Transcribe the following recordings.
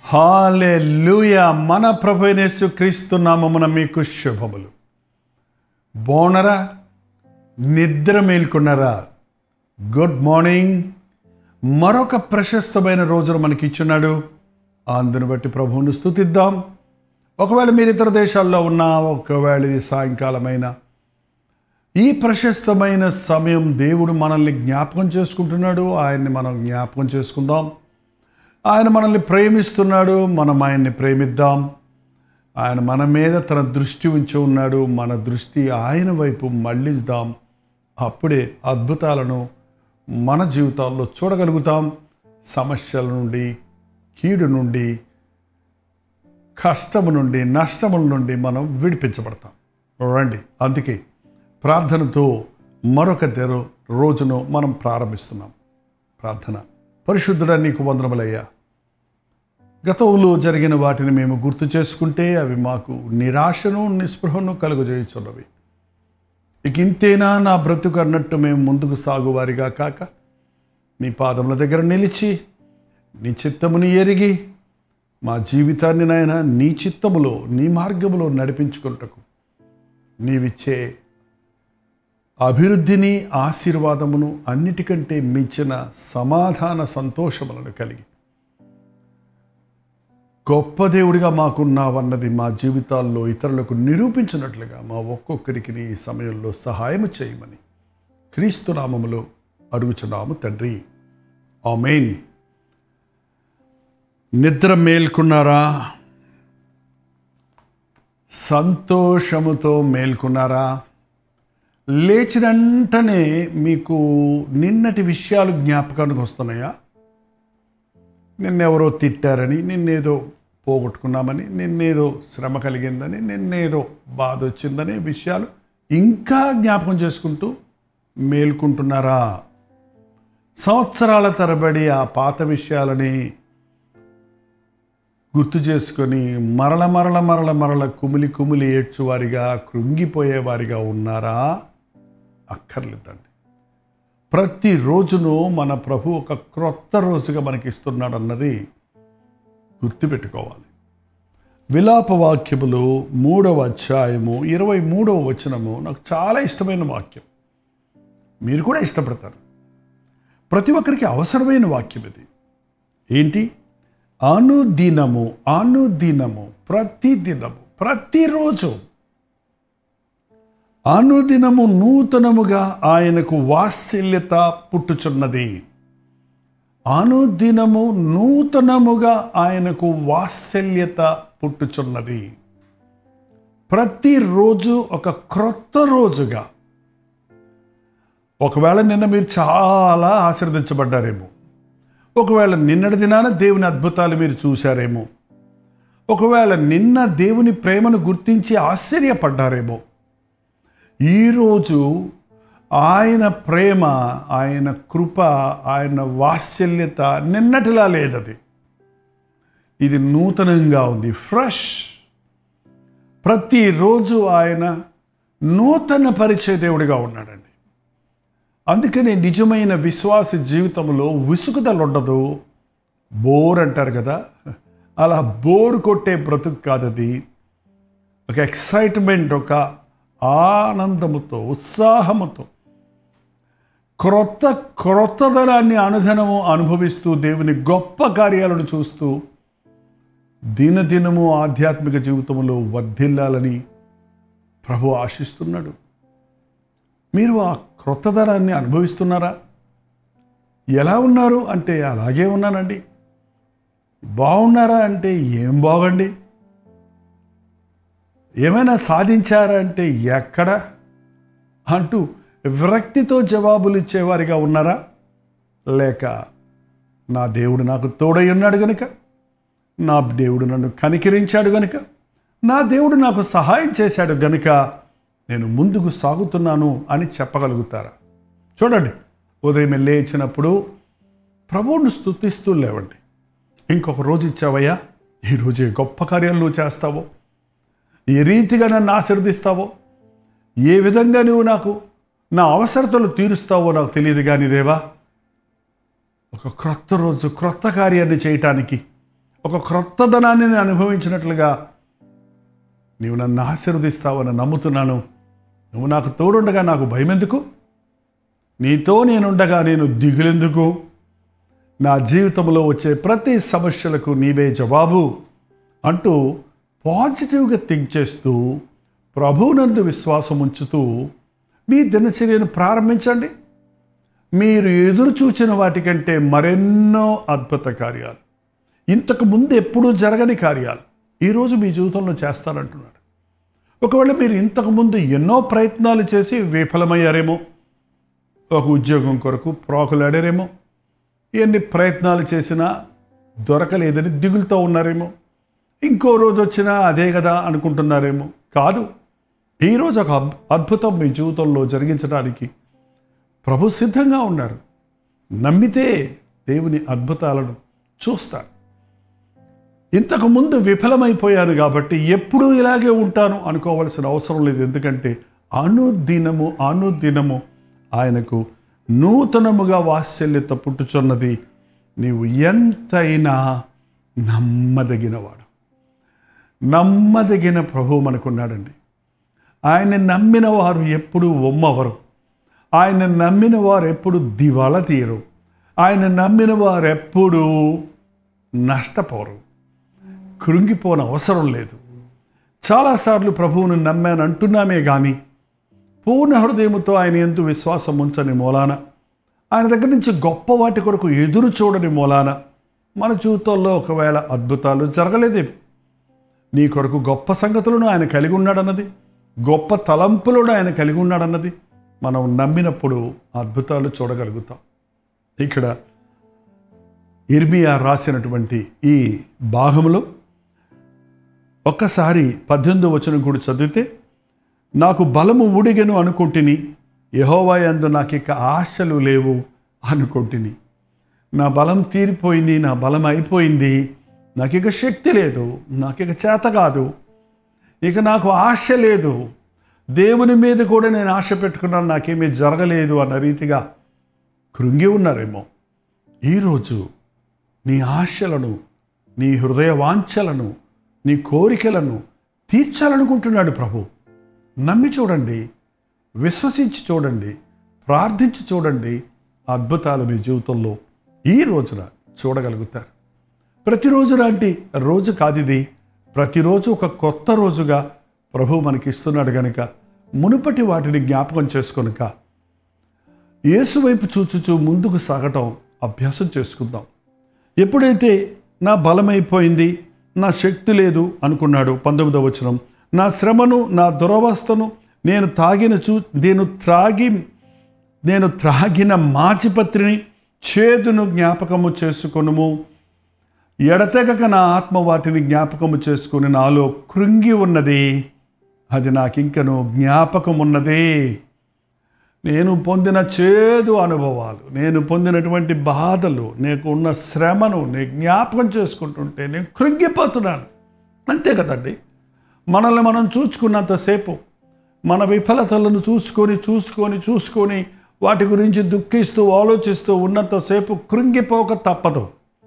హాలే మన ప్రభునేసు క్రీస్తు నామమున మీకు శుభములు బోనరా నిద్ర మేల్కొన్నారా గుడ్ మార్నింగ్ మరొక ప్రశస్తమైన రోజును మనకి ఇచ్చున్నాడు అందును బట్టి ప్రభువును స్థుతిద్దాం ఒకవేళ మీరు ఇతర దేశాల్లో ఉన్నా ఒకవేళ ఇది సాయంకాలమైన ఈ ప్రశస్తమైన సమయం దేవుడు మనల్ని జ్ఞాపకం చేసుకుంటున్నాడు ఆయన్ని మనం జ్ఞాపకం చేసుకుందాం ఆయన మనల్ని ప్రేమిస్తున్నాడు మనం ఆయన్ని ప్రేమిద్దాం ఆయన మన మీద తన దృష్టి ఉంచి ఉన్నాడు మన దృష్టి ఆయన వైపు మళ్ళిద్దాం అప్పుడే అద్భుతాలను మన జీవితాల్లో చూడగలుగుతాం సమస్యల నుండి కీడు నుండి కష్టము నుండి నష్టముల నుండి మనం విడిపించబడతాం రండి అందుకే ప్రార్థనతో మరొక తెరో రోజును మనం ప్రారంభిస్తున్నాం ప్రార్థన పరిశుద్ధుడ నీకు వందనములయ్యా గతంలో జరిగిన వాటిని మేము గుర్తు చేసుకుంటే అవి మాకు నిరాశను నిస్పృహను కలుగజేయుచున్నవి ఇక ఇంతేనా నా బ్రతుకు అన్నట్టు మేము ముందుకు సాగువారిగా కాక నీ పాదముల దగ్గర నిలిచి నీ చిత్తముని ఎరిగి మా జీవితాన్ని నాయన నీ చిత్తములో నీ మార్గములో నడిపించుకుంటకు నీవిచ్చే అభివృద్ధిని ఆశీర్వాదమును అన్నిటికంటే మించిన సమాధాన సంతోషములను కలిగి గొప్ప దేవుడిగా మాకున్నావన్నది మా జీవితాల్లో ఇతరులకు నిరూపించినట్లుగా మా ఒక్కొక్కరికి నీ సమయంలో సహాయం చేయమని క్రీస్తు నామములో అడుగుచున్నాము తండ్రి ఆమెన్ నిద్ర మేల్కున్నారా సంతోషముతో మేల్కున్నారా లేచిన వెంటనే మీకు నిన్నటి విషయాలు జ్ఞాపకానికి వస్తున్నాయా నిన్నెవరో తిట్టారని నిన్నేదో పోగొట్టుకున్నామని నిన్నేదో శ్రమ కలిగిందని నిన్నేదో బాధ వచ్చిందనే విషయాలు ఇంకా జ్ఞాపకం చేసుకుంటూ మేల్కుంటున్నారా సంవత్సరాల తరబడి ఆ పాత విషయాలని గుర్తు చేసుకొని మరల మరల మరల మరల కుమిలి కుమిలి ఏడ్చువారిగా కృంగిపోయేవారిగా ఉన్నారా అక్కర్లేదండి ప్రతి రోజును మన ప్రభు ఒక క్రొత్త రోజుగా మనకి ఇస్తున్నాడు అన్నది గుర్తుపెట్టుకోవాలి విలాప వాక్యములు మూడవ అధ్యాయము ఇరవై మూడవ వచనము నాకు చాలా ఇష్టమైన వాక్యం మీరు కూడా ఇష్టపడతారు ప్రతి ఒక్కరికి అవసరమైన వాక్యం ఇది ఏంటి అనుదినము అనుదినము ప్రతి దినము ప్రతిరోజు అనుదినము నూతనముగా ఆయనకు వాత్సల్యత పుట్టుచున్నది అనుదినము నూతనముగా ఆయనకు వాత్సల్యత పుట్టుచున్నది ప్రతిరోజు ఒక క్రొత్త రోజుగా ఒకవేళ నిన్న మీరు చాలా ఆశీర్వదించబడ్డారేమో ఒకవేళ నిన్నటి దినాన దేవుని అద్భుతాలు మీరు చూశారేమో ఒకవేళ నిన్న దేవుని ప్రేమను గుర్తించి ఆశ్చర్యపడ్డారేమో ఈరోజు ఆయన ప్రేమ ఆయన కృప ఆయన వాత్సల్యత నిన్నటిలా లేదది ఇది నూతనంగా ఉంది ఫ్రెష్ ప్రతిరోజు ఆయన నూతన పరిచయ దేవుడిగా ఉన్నాడండి అందుకనే నిజమైన విశ్వాస జీవితంలో విసుగుదల ఉండదు బోర్ అంటారు కదా అలా బోర్ కొట్టే బ్రతుకు కాదది ఒక ఎక్సైట్మెంట్ ఒక ఆనందముతో ఉత్సాహముతో క్రొత్త క్రొత్తదనాన్ని అనుధనము అనుభవిస్తూ దేవుని గొప్ప కార్యాలను చూస్తూ దినదినము ఆధ్యాత్మిక జీవితంలో వర్ధిల్లాలని ప్రభు ఆశిస్తున్నాడు మీరు ఆ క్రొత్తదనాన్ని అనుభవిస్తున్నారా ఎలా ఉన్నారు అంటే అలాగే ఉన్నానండి బాగున్నారా అంటే ఏం బాగండి ఏమైనా సాధించారా అంటే ఎక్కడ అంటూ విరక్తితో జవాబులు ఇచ్చేవారిగా ఉన్నారా లేక నా దేవుడు నాకు తోడై ఉన్నాడు గనుక నా దేవుడు నన్ను కనికరించాడు గనుక నా దేవుడు నాకు సహాయం చేశాడు గనుక నేను ముందుకు సాగుతున్నాను అని చెప్పగలుగుతారా చూడండి ఉదయం లేచినప్పుడు ప్రభువును స్థుతిస్తూ లేవండి ఇంకొక రోజు ఇచ్చావయ్యా ఈరోజు ఏ గొప్ప కార్యాలు నువ్వు చేస్తావో ఏ రీతిగా నన్ను ఆశీర్దిస్తావో ఏ విధంగా నువ్వు నాకు నా అవసరతలు తీరుస్తావో నాకు తెలియదు కానీ దేవా ఒక క్రొత్త రోజు క్రొత్త కార్యాన్ని చేయటానికి ఒక క్రొత్తదనాన్ని నేను అనుభవించినట్లుగా నీవు నన్ను ఆశీర్వదిస్తావని నమ్ముతున్నాను నువ్వు నాకు తోడుండగా నాకు భయం ఎందుకు నీతో నేనుండగా నేను దిగులెందుకు నా జీవితంలో వచ్చే ప్రతి సమస్యలకు నీవే జవాబు అంటూ పాజిటివ్గా థింక్ చేస్తూ ప్రభువునందు విశ్వాసం ఉంచుతూ మీ దినచర్యను ప్రారంభించండి మీరు ఎదురు చూచిన వాటికంటే మరెన్నో అద్భుత కార్యాలు ఇంతకు ముందు ఎప్పుడూ జరగని కార్యాలు ఈరోజు మీ జీవితంలో చేస్తారంటున్నాడు ఒకవేళ మీరు ఇంతకు ముందు ఎన్నో ప్రయత్నాలు చేసి విఫలమయ్యారేమో ఒక ఉద్యోగం కొరకు ప్రాకులాడారేమో ఎన్ని ప్రయత్నాలు చేసినా దొరకలేదని దిగులుతో ఉన్నారేమో ఇంకో రోజు వచ్చినా అదే కదా అనుకుంటున్నారేమో కాదు ఈరోజు ఒక అద్- అద్భుతం మీ జీవితంలో జరిగించడానికి ప్రభు సిద్ధంగా ఉన్నారు నమ్మితే దేవుని అద్భుతాలను చూస్తారు ఇంతకు ముందు విఫలమైపోయాను కాబట్టి ఎప్పుడూ ఇలాగే ఉంటాను అనుకోవాల్సిన అవసరం లేదు ఎందుకంటే అనుదినము అనుదినము ఆయనకు నూతనముగా వాత్సల్యత పుట్టుచున్నది నీవు ఎంతైనా నమ్మదగినవాడు నమ్మదగిన ప్రభు మనకున్నాడండి ఆయన నమ్మిన వారు ఎప్పుడు ఒమ్మవరు ఆయన నమ్మిన వారు ఎప్పుడు దివాళ తీయరు ఆయన నమ్మిన వారు ఎప్పుడు నష్టపోరు కృంగిపోన అవసరం లేదు చాలాసార్లు ప్రభువును నమ్మాను అంటున్నామే కానీ పూర్ణ హృదయముతో ఆయన ఎందు విశ్వాసం ఉంచని మూలాన ఆయన దగ్గర నుంచి గొప్ప వాటి కొరకు ఎదురు చూడని మూలాన మన జీవితంలో ఒకవేళ అద్భుతాలు జరగలేదేమో నీ కొరకు గొప్ప సంగతులను ఆయన కలిగి ఉన్నాడన్నది గొప్ప తలంపులను ఆయన కలిగి ఉన్నాడన్నది మనం నమ్మినప్పుడు అద్భుతాలు చూడగలుగుతాం ఇక్కడ ఇర్మియా రాసినటువంటి ఈ భాగంలో ఒక్కసారి పద్దెనిమిదో వచనం కూడా చదివితే నాకు బలము ఉడిగెను అనుకుంటుని యహోవాయందు నాకు ఇక ఆశలు లేవు అనుకుంటుని నా బలం తీరిపోయింది నా బలం అయిపోయింది నాకు ఇక శక్తి లేదు నాకు ఇక చేత కాదు ఇక నాకు ఆశ లేదు దేవుని మీద కూడా నేను ఆశ పెట్టుకున్నాను నాకేమీ జరగలేదు అన్న రీతిగా కృంగి ఉన్నారేమో ఈరోజు నీ ఆశలను నీ హృదయ వాంఛలను నీ కోరికలను తీర్చాలనుకుంటున్నాడు ప్రభు నమ్మి చూడండి విశ్వసించి చూడండి ప్రార్థించి చూడండి అద్భుతాలు మీ జీవితంలో ఈ రోజున చూడగలుగుతారు ప్రతిరోజు లాంటి రోజు కాదు ఇది ప్రతిరోజు ఒక కొత్త రోజుగా ప్రభు మనకి ఇస్తున్నాడు గనుక మునుపటి వాటిని జ్ఞాపకం చేసుకొనక యేసు వైపు చూచుచూ ముందుకు సాగటం అభ్యాసం చేసుకుందాం ఎప్పుడైతే నా బలమైపోయింది నా శక్తి లేదు అనుకున్నాడు పంతొమ్మిదవ వచనం నా శ్రమను నా దురవస్థను నేను తాగిన చూ నేను త్రాగి నేను త్రాగిన మాచిపత్రిని చేదును జ్ఞాపకము చేసుకొనుము ఎడతెగక నా ఆత్మ వాటిని జ్ఞాపకము చేసుకుని నాలో కృంగి ఉన్నది అది నాకింకను జ్ఞాపకం ఉన్నదే నేను పొందిన చేదు అనుభవాలు నేను పొందినటువంటి బాధలు నీకు ఉన్న శ్రమను నేను జ్ఞాపకం చేసుకుంటుంటే నేను కృంగిపోతున్నాను అంతే కదండి మనల్ని మనం చూసుకున్నంతసేపు మన విఫలతలను చూసుకొని చూసుకొని చూసుకొని వాటి గురించి దుఃఖిస్తూ ఆలోచిస్తూ ఉన్నంతసేపు కృంగిపోక తప్పదు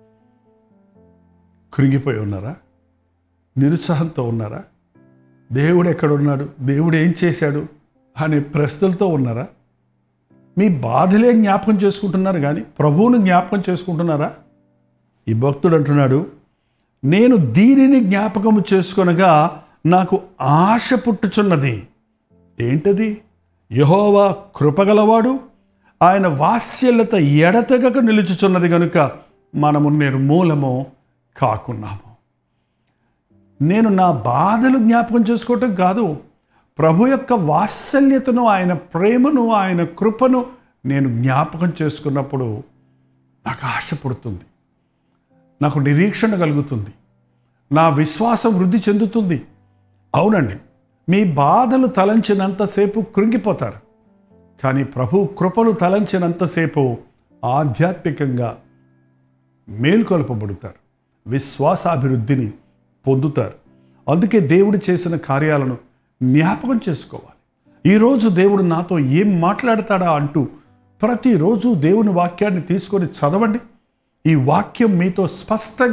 కృంగిపోయి ఉన్నారా నిరుత్సాహంతో ఉన్నారా దేవుడు ఎక్కడున్నాడు దేవుడు ఏం చేశాడు అనే ప్రశ్నలతో ఉన్నారా మీ బాధలే జ్ఞాపకం చేసుకుంటున్నారు కానీ ప్రభువును జ్ఞాపకం చేసుకుంటున్నారా ఈ భక్తుడు అంటున్నాడు నేను దీనిని జ్ఞాపకము చేసుకొనగా నాకు ఆశ పుట్టుచున్నది ఏంటది యహోవా కృపగలవాడు ఆయన వాత్సల్యత ఎడతెగక నిలుచుచున్నది కనుక మనము నిర్మూలము కాకున్నాము నేను నా బాధలు జ్ఞాపకం చేసుకోవటం కాదు ప్రభు యొక్క వాత్సల్యతను ఆయన ప్రేమను ఆయన కృపను నేను జ్ఞాపకం చేసుకున్నప్పుడు నాకు ఆశ పుడుతుంది నాకు నిరీక్షణ కలుగుతుంది నా విశ్వాసం వృద్ధి చెందుతుంది అవునండి మీ బాధలు తలంచినంతసేపు కృంగిపోతారు కానీ ప్రభు కృపను తలంచినంతసేపు ఆధ్యాత్మికంగా మేల్కొల్పబడతారు విశ్వాసాభివృద్ధిని పొందుతారు అందుకే దేవుడు చేసిన కార్యాలను జ్ఞాపకం చేసుకోవాలి ఈరోజు దేవుడు నాతో ఏం మాట్లాడతాడా అంటూ ప్రతిరోజు దేవుని వాక్యాన్ని తీసుకొని చదవండి ఈ వాక్యం మీతో స్పష్టంగా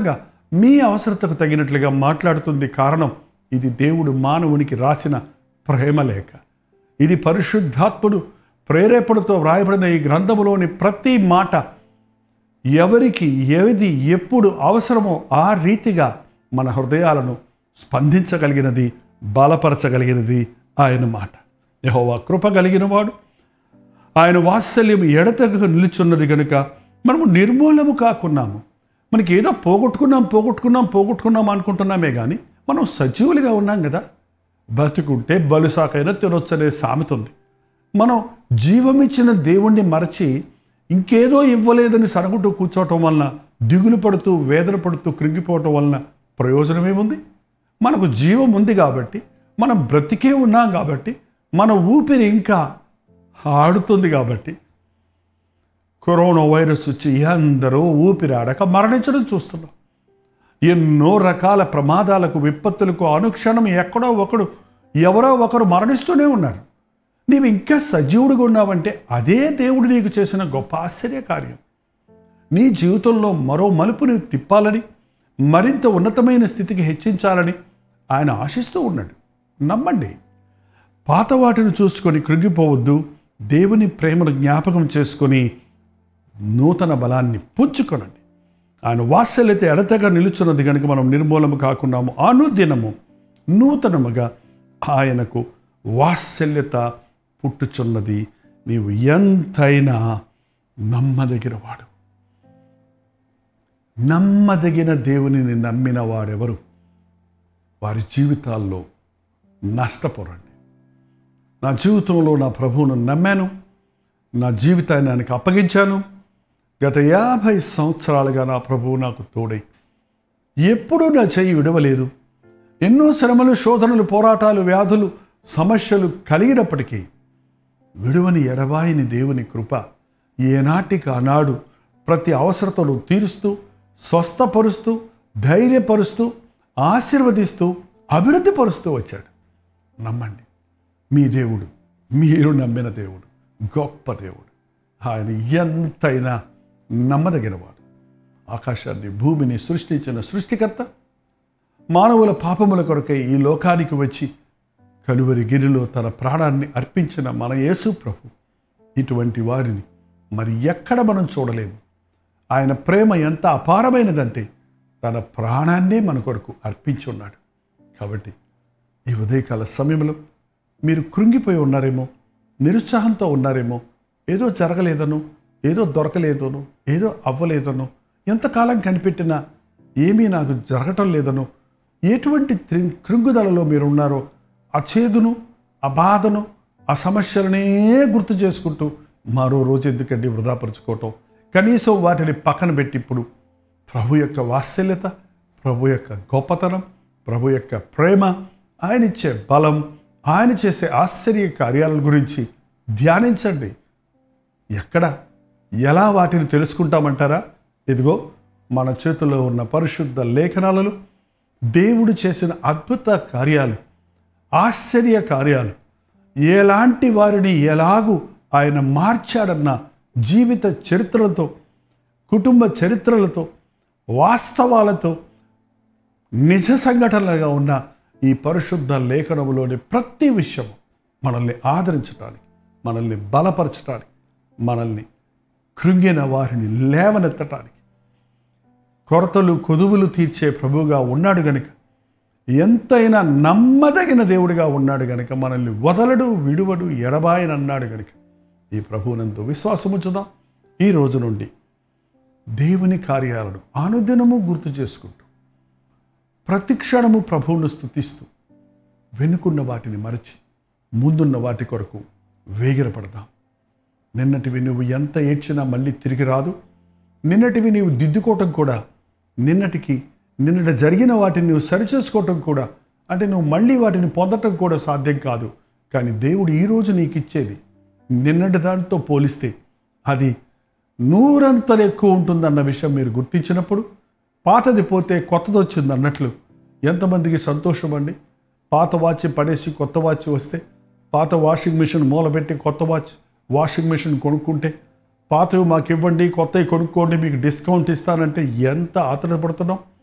మీ అవసరతకు తగినట్లుగా మాట్లాడుతుంది కారణం ఇది దేవుడు మానవునికి రాసిన ప్రేమ లేఖ ఇది పరిశుద్ధాత్ముడు ప్రేరేపణతో వ్రాయబడిన ఈ గ్రంథములోని ప్రతి మాట ఎవరికి ఏది ఎప్పుడు అవసరమో ఆ రీతిగా మన హృదయాలను స్పందించగలిగినది బలపరచగలిగినది ఆయన మాట యహోవా కృప కలిగిన వాడు ఆయన వాత్సల్యం ఎడతెగక నిలుచున్నది కనుక మనము నిర్మూలము కాకున్నాము మనకి ఏదో పోగొట్టుకున్నాం పోగొట్టుకున్నాం పోగొట్టుకున్నాం అనుకుంటున్నామే కానీ మనం సజీవులుగా ఉన్నాం కదా బతుకుంటే బలుసాకైనా తినొచ్చనే సామెత ఉంది మనం జీవమిచ్చిన దేవుణ్ణి మరచి ఇంకేదో ఇవ్వలేదని సరుగుంటూ కూర్చోవటం వలన దిగులు పడుతూ వేదన పడుతూ కృంగిపోవటం వలన ప్రయోజనం ఏముంది మనకు జీవం ఉంది కాబట్టి మనం బ్రతికే ఉన్నాం కాబట్టి మన ఊపిరి ఇంకా ఆడుతుంది కాబట్టి కరోనా వైరస్ వచ్చి అందరూ ఊపిరాడక మరణించడం చూస్తున్నాం ఎన్నో రకాల ప్రమాదాలకు విపత్తులకు అనుక్షణం ఎక్కడో ఒకడు ఎవరో ఒకరు మరణిస్తూనే ఉన్నారు నీవు ఇంకా సజీవుడిగా ఉన్నావంటే అదే దేవుడు నీకు చేసిన గొప్ప ఆశ్చర్య కార్యం నీ జీవితంలో మరో మలుపుని తిప్పాలని మరింత ఉన్నతమైన స్థితికి హెచ్చించాలని ఆయన ఆశిస్తూ ఉన్నాడు నమ్మండి పాత వాటిని చూసుకొని కృంగిపోవద్దు దేవుని ప్రేమను జ్ఞాపకం చేసుకొని నూతన బలాన్ని పుంజుకొనండి ఆయన వాత్సల్యత ఎడతగా నిలుచున్నది కనుక మనం నిర్మూలము కాకున్నాము అనుదినము నూతనముగా ఆయనకు వాత్సల్యత పుట్టుచున్నది నీవు ఎంతైనా నమ్మదగిన వాడు నమ్మదగిన దేవునిని నమ్మిన వాడెవరు వారి జీవితాల్లో నష్టపోరండి నా జీవితంలో నా ప్రభువును నమ్మాను నా జీవితాన్ని ఆయనకు అప్పగించాను గత యాభై సంవత్సరాలుగా నా ప్రభువు నాకు తోడై ఎప్పుడూ నా చెయ్యి విడవలేదు ఎన్నో శ్రమలు శోధనలు పోరాటాలు వ్యాధులు సమస్యలు కలిగినప్పటికీ విడువని ఎడబాయిని దేవుని కృప ఏనాటికి ఆనాడు ప్రతి అవసరతను తీరుస్తూ స్వస్థపరుస్తూ ధైర్యపరుస్తూ ఆశీర్వదిస్తూ అభివృద్ధి పరుస్తూ వచ్చాడు నమ్మండి మీ దేవుడు మీరు నమ్మిన దేవుడు గొప్ప దేవుడు ఆయన ఎంతైనా నమ్మదగినవాడు ఆకాశాన్ని భూమిని సృష్టించిన సృష్టికర్త మానవుల పాపముల కొరకై ఈ లోకానికి వచ్చి కలువరి గిరిలో తన ప్రాణాన్ని అర్పించిన మన యేసు ప్రభు ఇటువంటి వారిని మరి ఎక్కడ మనం చూడలేము ఆయన ప్రేమ ఎంత అపారమైనదంటే తన ప్రాణాన్నే మన కొరకు అర్పించున్నాడు కాబట్టి ఈ ఉదయకాల సమయంలో మీరు కృంగిపోయి ఉన్నారేమో నిరుత్సాహంతో ఉన్నారేమో ఏదో జరగలేదనో ఏదో దొరకలేదనో ఏదో అవ్వలేదనో ఎంతకాలం కనిపెట్టినా ఏమీ నాకు జరగటం లేదనో ఎటువంటి త్రి- కృంగుదలలో మీరు ఉన్నారో ఆ చేదును ఆ బాధను ఆ సమస్యలనే గుర్తు చేసుకుంటూ మరో రోజు ఎందుకండి వృధాపరుచుకోవటం కనీసం వాటిని పక్కన పెట్టి ఇప్పుడు ప్రభు యొక్క వాత్సల్యత ప్రభు యొక్క గొప్పతనం ప్రభు యొక్క ప్రేమ ఆయన ఇచ్చే బలం ఆయన చేసే ఆశ్చర్య కార్యాల గురించి ధ్యానించండి ఎక్కడ ఎలా వాటిని తెలుసుకుంటామంటారా ఇదిగో మన చేతుల్లో ఉన్న పరిశుద్ధ లేఖనాలలో దేవుడు చేసిన అద్భుత కార్యాలు ఆశ్చర్య కార్యాలు ఎలాంటి వారిని ఎలాగూ ఆయన మార్చాడన్న జీవిత చరిత్రలతో కుటుంబ చరిత్రలతో వాస్తవాలతో నిజ సంఘటనలుగా ఉన్న ఈ పరిశుద్ధ లేఖనములోని ప్రతి విషయం మనల్ని ఆదరించడానికి మనల్ని బలపరచడానికి మనల్ని కృంగిన వారిని లేవనెత్తటానికి కొరతలు కొదువులు తీర్చే ప్రభువుగా ఉన్నాడు గనుక ఎంతైనా నమ్మదగిన దేవుడిగా ఉన్నాడు గనుక మనల్ని వదలడు విడువడు ఎడబాయనన్నాడు గనుక ఈ ప్రభువునందు విశ్వాసముచ్చుదాం ఈ రోజు నుండి దేవుని కార్యాలను అనుదినము గుర్తు చేసుకుంటూ ప్రతి క్షణము ప్రభువును స్థుతిస్తూ వెనుకున్న వాటిని మరచి ముందున్న వాటి కొరకు వేగిరపడదాం నిన్నటివి నువ్వు ఎంత ఏడ్చినా మళ్ళీ తిరిగి రాదు నిన్నటివి నీవు దిద్దుకోవటం కూడా నిన్నటికి నిన్నటి జరిగిన వాటిని నువ్వు సరిచేసుకోవటం కూడా అంటే నువ్వు మళ్ళీ వాటిని పొందటం కూడా సాధ్యం కాదు కానీ దేవుడు ఈరోజు నీకు ఇచ్చేది నిన్నటి దానితో పోలిస్తే అది నూరంతలు ఎక్కువ ఉంటుందన్న విషయం మీరు గుర్తించినప్పుడు పాతది పోతే కొత్తది వచ్చింది అన్నట్లు ఎంతమందికి సంతోషం అండి పాత వాచ్ పడేసి కొత్త వాచ్ వస్తే పాత వాషింగ్ మిషన్ మూలబెట్టి కొత్త వాచ్ వాషింగ్ మిషన్ కొనుక్కుంటే పాతవి మాకు ఇవ్వండి కొత్తవి కొనుక్కోండి మీకు డిస్కౌంట్ ఇస్తానంటే ఎంత ఆతృతపడుతున్నాం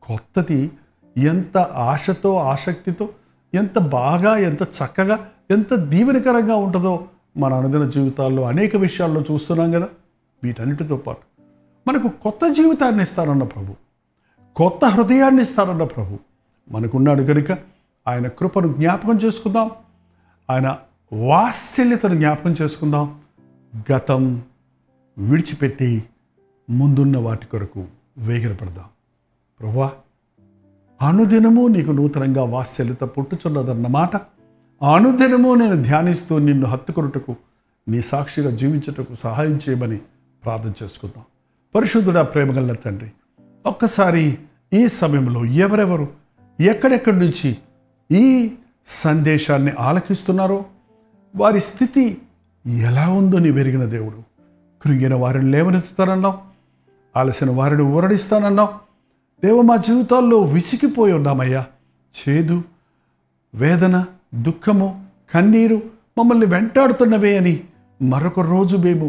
కొత్తది ఎంత ఆశతో ఆసక్తితో ఎంత బాగా ఎంత చక్కగా ఎంత దీవెనకరంగా ఉంటుందో మన అనుదిన జీవితాల్లో అనేక విషయాల్లో చూస్తున్నాం కదా వీటన్నిటితో పాటు మనకు కొత్త జీవితాన్ని ఇస్తానన్న ప్రభు కొత్త హృదయాన్ని ఇస్తానన్న ప్రభు మనకున్నాడు కనుక ఆయన కృపను జ్ఞాపకం చేసుకుందాం ఆయన వాత్సల్యతను జ్ఞాపకం చేసుకుందాం గతం విడిచిపెట్టి ముందున్న వాటి కొరకు వేగిరపడదాం ప్రభువా అనుదినము నీకు నూతనంగా వాత్సల్యత పుట్టుచున్నదన్న మాట అనుదినము నేను ధ్యానిస్తూ నిన్ను హత్తుకొనుటకు నీ సాక్షిగా జీవించుటకు సహాయం చేయమని ప్రార్థన చేసుకుందాం పరిశుద్ధుడా ప్రేమగల తండ్రి ఒక్కసారి ఈ సమయంలో ఎవరెవరు ఎక్కడెక్కడి నుంచి ఈ సందేశాన్ని ఆలకిస్తున్నారో వారి స్థితి ఎలా ఉందో నీ వెరిగిన దేవుడు కృంగిన వారిని లేవనెత్తుతానన్నావు అలసిన వారిని ఊరడిస్తానన్నావు దేవ మా జీవితాల్లో విసిగిపోయి ఉన్నామయ్యా చేదు వేదన దుఃఖము కన్నీరు మమ్మల్ని వెంటాడుతున్నవే అని మరొక రోజు మేము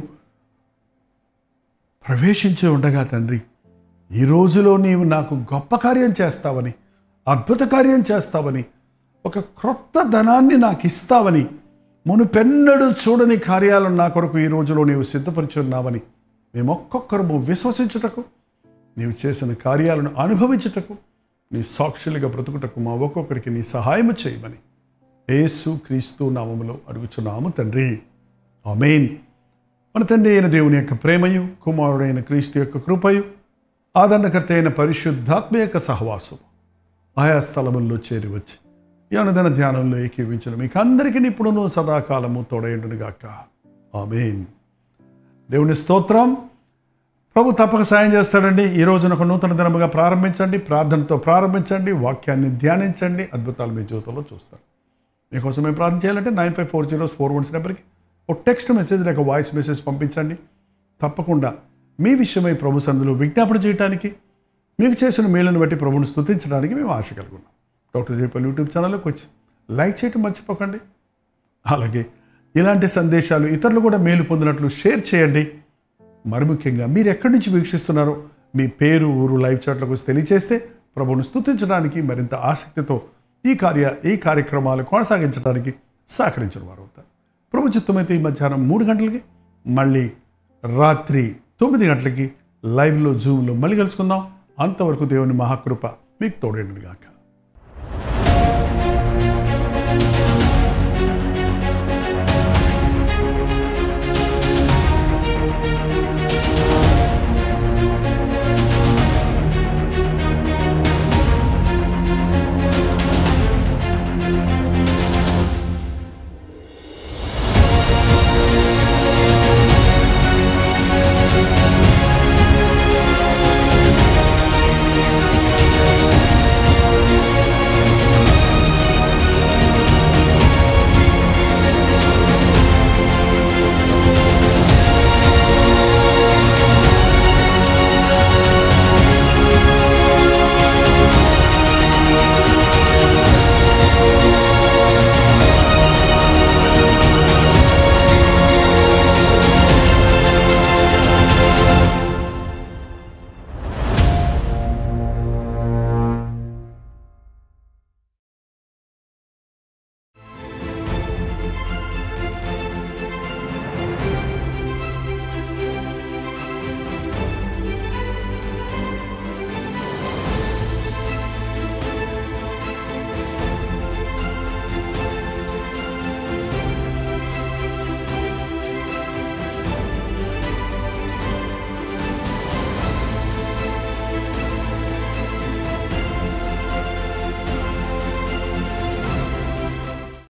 ప్రవేశించి ఉండగా తండ్రి ఈ రోజులో నీవు నాకు గొప్ప కార్యం చేస్తావని అద్భుత కార్యం చేస్తావని ఒక క్రొత్త ధనాన్ని నాకు ఇస్తావని మునుపెన్నడూ చూడని కార్యాలను నా కొరకు ఈ రోజులో నీవు సిద్ధపరిచి ఉన్నావని మేము ఒక్కొక్కరము విశ్వసించుటకు నీవు చేసిన కార్యాలను అనుభవించుటకు నీ సాక్షులుగా బ్రతుకుటకు మా ఒక్కొక్కరికి నీ సహాయము చేయమని యేసు క్రీస్తు నామములో అడుగుచున్నాము తండ్రి ఆమెన్ మన తండ్రి అయిన దేవుని యొక్క ప్రేమయు కుమారుడైన క్రీస్తు యొక్క కృపయు ఆదరణకర్త అయిన పరిశుద్ధాత్మ యొక్క సహవాసం ఆయా స్థలముల్లో చేరి వచ్చి ఈ అనుదిన ధ్యానంలో ఏకీవించిన మీకు అందరికీ ఇప్పుడును సదాకాలము తోడైండునుగాక ఆమెన్ దేవుని స్తోత్రం ప్రభు తప్పక సాయం చేస్తాడండి ఈ రోజున ఒక నూతన దినముగా ప్రారంభించండి ప్రార్థనతో ప్రారంభించండి వాక్యాన్ని ధ్యానించండి అద్భుతాలు మీ జీవితంలో చూస్తారు మీకోసం మేము ప్రార్థన చేయాలంటే nine five four zeros four ones నెంబర్కి ఒక టెక్స్ట్ మెసేజ్ లేక వాయిస్ మెసేజ్ పంపించండి తప్పకుండా మీ విషయమై ప్రభు సందులో విజ్ఞాపన చేయడానికి మీకు చేసిన మేలును బట్టి ప్రభుని స్తుతించడానికి మేము ఆశ కలుగున్నాం డాక్టర్ జేపల్ యూట్యూబ్ ఛానల్లోకి వచ్చి లైక్ చేయటం మర్చిపోకండి అలాగే ఇలాంటి సందేశాలు ఇతరులు కూడా మేలు పొందినట్లు షేర్ చేయండి మరి ముఖ్యంగా మీరు ఎక్కడి నుంచి వీక్షిస్తున్నారో మీ పేరు ఊరు లైవ్ చాట్లకు వచ్చి తెలియచేస్తే ప్రభువును స్తుతించడానికి మరింత ఆసక్తితో ఈ కార్య ఈ కార్యక్రమాలు కొనసాగించడానికి సహకరించిన వారు అవుతారు ప్రభు చిత్తమైతే ఈ మధ్యాహ్నం మూడు గంటలకి మళ్ళీ రాత్రి తొమ్మిది గంటలకి లైవ్లో జూమ్లో మళ్ళీ కలుసుకుందాం అంతవరకు దేవుని మహాకృప మీకు తోడేండుగాక